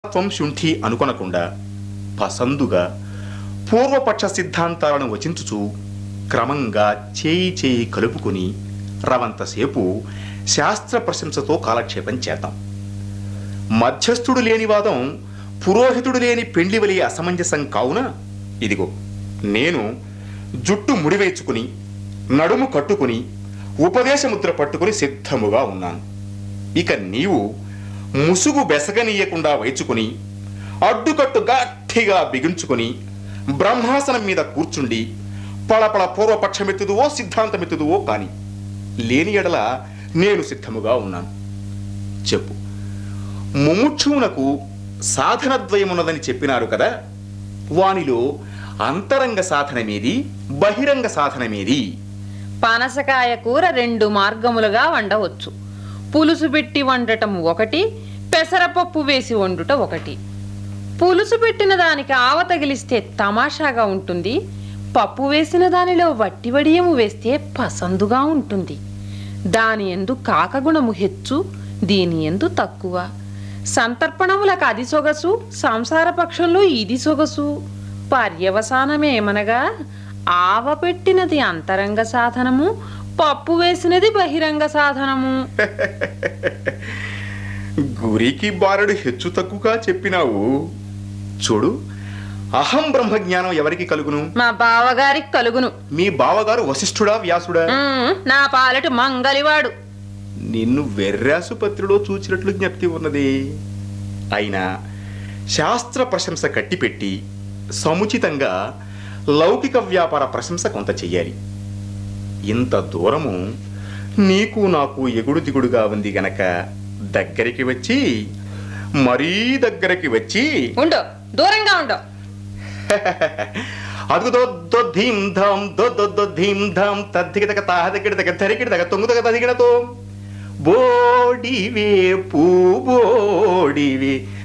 త్వం శుంఠి అనుకొనకుండా పసందుగా పూర్వపక్ష సిద్ధాంతాలను వచించుచు క్రమంగా చేయి చేయి కలుపుకుని రవంతసేపు శాస్త్ర ప్రశంసతో కాలక్షేపం చేద్దాం మధ్యస్థుడు లేని వాదం పురోహితుడు లేని పెండ్లివలి అసమంజసం కావున ఇదిగో నేను జుట్టు ముడివేచుకుని నడుము కట్టుకుని ఉపదేశముద్ర పట్టుకుని సిద్ధముగా ఉన్నాను ఇక నీవు ముసుగు బెసగనీయకుండా వైచుకుని అడ్డుకట్టు గట్టిగా బిగించుకుని బ్రహ్మాసనం మీద కూర్చుండి పళపళ పూర్వపక్షమెత్తుదువో సిద్ధాంతమెత్తుదువో కాని లేని ఎడల నేను సిద్ధముగా ఉన్నాను చెప్పు ముముక్షువునకు సాధనద్వయమున్నదని చెప్పినారు కదా వానిలో అంతరంగ సాధనమేది బహిరంగ సాధనమేది పనసకాయ కూర రెండు మార్గములుగా వండవచ్చు పులుసు పెట్టి వండటం ఒకటి పెసరపప్పు వేసి వండుట ఒకటి పులుసు పెట్టిన దానికి ఆవ తగిలిస్తే తమాషాగా ఉంటుంది పప్పు వేసిన దానిలో వట్టి వడియము వేస్తే పసందుగా ఉంటుంది దాని ఎందు కాకగుణము హెచ్చు దీని ఎందు తక్కువ సంతర్పణములకు అది సొగసు సంసార పక్షంలో ఇది సొగసు పర్యవసానమేమనగా ఆవ పెట్టినది అంతరంగ సాధనము పప్పు వేసినది బహిరంగ సాధనము గురికి బారుడు హెచ్చు తక్కువగా చెప్పినావు చూడు అహం బ్రహ్మజ్ఞానం ఎవరికి కలుగును మా బావగారికి కలుగును మీ బావగారు వశిష్ఠుడా వ్యాసుడా ఉమ్, నా పాలటి మంగలివాడు నిన్ను వెర్రాసుపత్రిలో చూచినట్లు జ్ఞప్తి ఉన్నది అయినా శాస్త్ర ప్రశంస కట్టిపెట్టి సముచితంగా లౌకిక వ్యాపార ప్రశంస కొంత చెయ్యాలి ఇంత దూరము నీకు నాకు ఎగుడు దిగుడుగా ఉంది గనక దగ్గరికి వచ్చి మరీ దగ్గరికి వచ్చి ఉండు దూరంగా ఉండు అదుగు దో దో ధీం ధాం దో దో దో ధీం ధాం తద్దికి తగ తాహ దగ్గర తగ ధరికి తగ తొంగు తగ తదిగినతో బోడివే పూ బోడివే